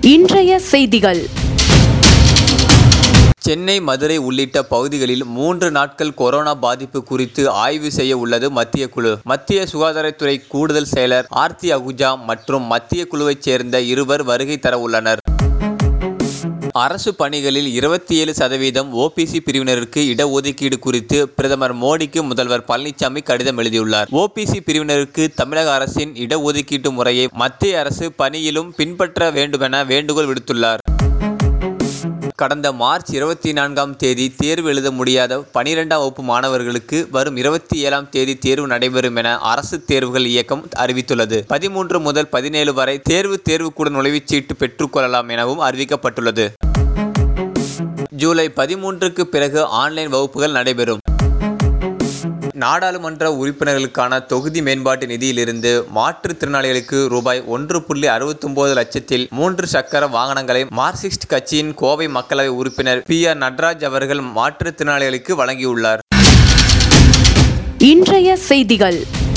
இன்றைய செய்திகள் சென்னை மதுரை உள்ளிட்ட பகுதிகளில் மூன்று நாட்கள் கொரோனா பாதிப்பு குறித்து ஆய்வு செய்ய உள்ளது மத்திய குழு மத்திய சுகாதாரத்துறை கூடுதல் செயலர் ஆர்த்தி அகுஜா மற்றும் மத்திய குழுவைச் சேர்ந்த இருவர் வருகை தர உள்ளனர் அரசு பணிகளில் இருபத்தி ஏழு சதவீதம் ஓபிசி பிரிவினருக்கு இடஒதுக்கீடு குறித்து பிரதமர் மோடிக்கு முதல்வர் பழனிசாமி கடிதம் எழுதியுள்ளார் ஓபிசி பிரிவினருக்கு தமிழக அரசின் இடஒதுக்கீட்டு முறையை மத்திய அரசு பணியிலும் பின்பற்ற வேண்டுமென வேண்டுகோள் விடுத்துள்ளார் கடந்த மார்ச் இருபத்தி நான்காம் தேதி தேர்வு எழுத முடியாத பனிரெண்டாம் வகுப்பு மாணவர்களுக்கு வரும் இருபத்தி ஏழாம் தேதி தேர்வு நடைபெறும் என அரசு தேர்வுகள் இயக்கம் அறிவித்துள்ளது பதிமூன்று முதல் பதினேழு வரை தேர்வு தேர்வுக்கூட நுழைவுச்சீட்டு பெற்றுக்கொள்ளலாம் எனவும் அறிவிக்கப்பட்டுள்ளது ஜூலை பதிமூன்றுக்கு பிறகு ஆன்லைன் வகுப்புகள் நடைபெறும் நாடாளுமன்ற உறுப்பினர்களுக்கான தொகுதி மேம்பாட்டு நிதியிலிருந்து மாற்றுத்திறனாளிகளுக்கு ரூபாய் ஒன்று புள்ளி அறுபத்தொன்பது லட்சத்தில் மூன்று சக்கர வாகனங்களை மார்க்சிஸ்ட் கட்சியின் கோவை மக்களவை உறுப்பினர் பி ஆர் நடராஜ் அவர்கள் மாற்றுத்திறனாளிகளுக்கு வழங்கியுள்ளார் இன்றைய செய்திகள்